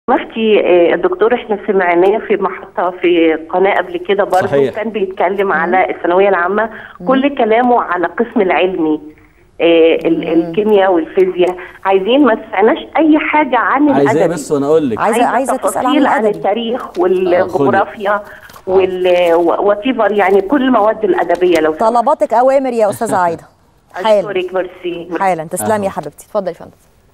مفتي آه، الدكتور احنا سمعناه في محطة في قناة قبل كده برضه صحيح. كان بيتكلم على الثانوية العامة كل كلامه على القسم العلمي آه، ال- الكيمياء والفيزياء عايزين ما سمعناش اي حاجة عن عايزاه الأدبي بس وانا اقول لك عايزة- عايزة تسأل عن تفاصيل عن الأدبي. التاريخ والجغرافيا وال واتيفر يعني كل المواد الأدبية لو طلباتك اوامر يا استاذه عايده حالا أشكرك ميرسي حالا تسلمي أهو. يا حبيبتي اتفضلي يا فندم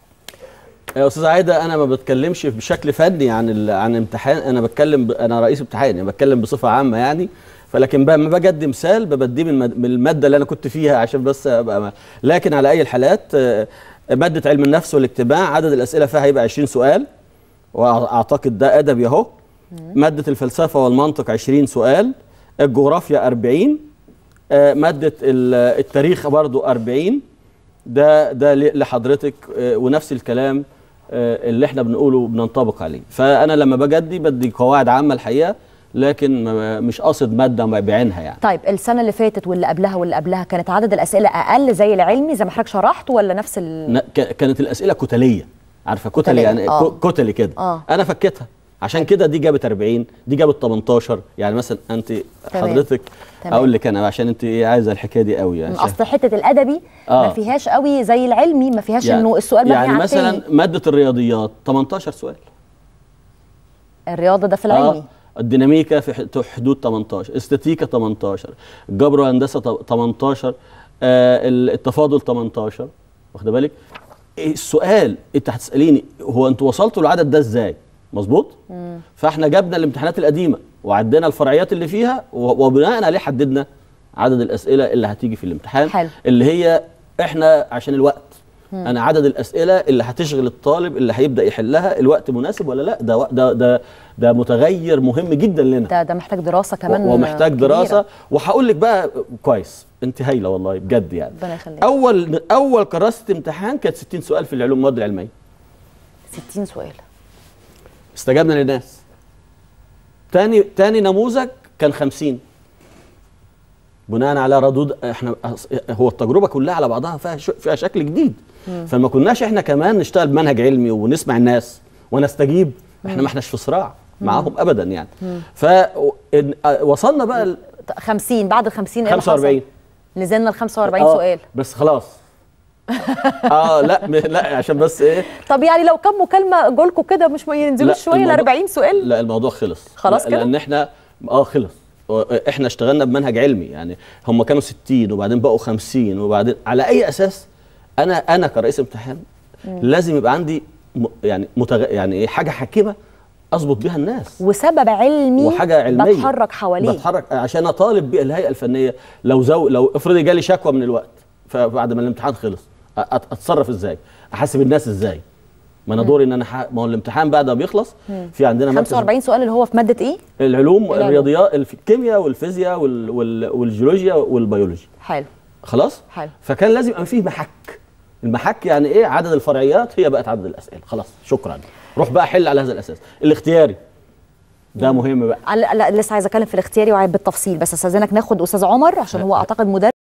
يا استاذ عايده انا ما بتكلمش بشكل فني عن ال... عن امتحان انا بتكلم ب... انا رئيس امتحان يعني بتكلم بصفه عامه يعني فلكن بقى لما باجي ادي مثال ببديه من, المد... من الماده اللي انا كنت فيها عشان بس ابقى ما... لكن على اي الحالات آه، ماده علم النفس والاجتماع عدد الاسئله فيها هيبقى 20 سؤال واعتقد ده ادبي اهو ماده الفلسفه والمنطق 20 سؤال الجغرافيا 40 آه، ماده ال- التاريخ برضو 40 ده ده ل- لحضرتك آه، ونفس الكلام آه، اللي احنا بنقوله بننطبق عليه فانا لما بجدي بدي قواعد عامه الحقيقه لكن ما- مش قاصد ماده بعينها يعني طيب السنه اللي فاتت واللي قبلها واللي قبلها كانت عدد الاسئله اقل زي العلمي زي ما حضرتك شرحت ولا نفس ال... ن- ك- كانت الاسئله كتليه عارفه كتلي كتلية، يعني آه. ك- كتلي كده آه. انا فكيتها عشان كده دي جابت 40 دي جابت 18 يعني مثلا انت تمام. حضرتك تمام. اقول لك انا عشان انت إيه عايزه الحكايه دي قوي يعني اصل حته الادبي ما آه. فيهاش قوي زي العلمي ما فيهاش انه السؤال مبني يعني على مثلا التاني. ماده الرياضيات 18 سؤال الرياضه ده في العلمي الديناميكا في ح- حدود 18 استاتيكا 18 الجبر والهندسه ط- 18 آه ال- التفاضل 18 واخد بالك إيه السؤال انت هتساليني هو انتوا وصلتوا للعدد ده ازاي مظبوط فاحنا جبنا الامتحانات القديمه وعدينا الفرعيات اللي فيها و- وبناء عليه حددنا عدد الاسئله اللي هتيجي في الامتحان حلو. اللي هي احنا عشان الوقت انا عدد الاسئله اللي هتشغل الطالب اللي هيبدا يحلها الوقت مناسب ولا لا ده وق- ده ده ده متغير مهم جدا لنا ده ده محتاج دراسه كمان و- ومحتاج كبيرة. دراسه وهقول لك بقى كويس انت هايله والله بجد يعني ربنا يخليك اول اول كراسه امتحان كانت 60 سؤال في العلوم المواد العلميه 60 سؤال استجبنا للناس تاني تاني نموذج كان 50 بناء على ردود احنا أص- هو التجربه كلها على بعضها فيها ش- فيها شكل جديد فما كناش احنا كمان نشتغل بمنهج علمي ونسمع الناس ونستجيب احنا ما احناش في صراع معاهم ابدا يعني فوصلنا بقى ل 50 بعد ال 50 ايه اللي 45 حصل؟ نزلنا ل 45 آه، سؤال بس خلاص اه لا م- لا عشان بس ايه طب يعني لو كم مكالمه جولكوا كده مش ما لا، ينزلوش شويه ل الموضوع- 40 سؤال لا الموضوع خلص خلاص لا- كده؟ لان احنا اه خلص احنا اشتغلنا بمنهج علمي يعني هم كانوا 60 وبعدين بقوا 50 وبعدين على اي اساس انا انا كرئيس امتحان لازم يبقى عندي م- يعني متغ... يعني ايه حاجه حاكمه اظبط بيها الناس وسبب علمي وحاجه علميه بتحرك حواليه بتحرك عشان اطالب بيها الهيئه الفنيه لو زو لو افرضي جالي شكوى من الوقت فبعد ما الامتحان خلص أ- أت- اتصرف ازاي احاسب الناس ازاي ما انا دوري ان انا ح... ما هو الامتحان بعد ما بيخلص في عندنا مركز 45 سؤال اللي هو في ماده ايه؟ العلوم العلوم. الرياضيات الف- الكيمياء والفيزياء وال... وال... والجيولوجيا والبيولوجيا حلو خلاص حلو. فكان لازم يبقى فيه محك المحك يعني ايه عدد الفرعيات هي بقت عدد الاسئله خلاص شكرا روح بقى حل على هذا الاساس الاختياري ده مهم بقى لا لا، لسه عايزه اتكلم في الاختياري وعايز بالتفصيل بس استاذنك ناخد استاذ عمر عشان هو اعتقد مدرس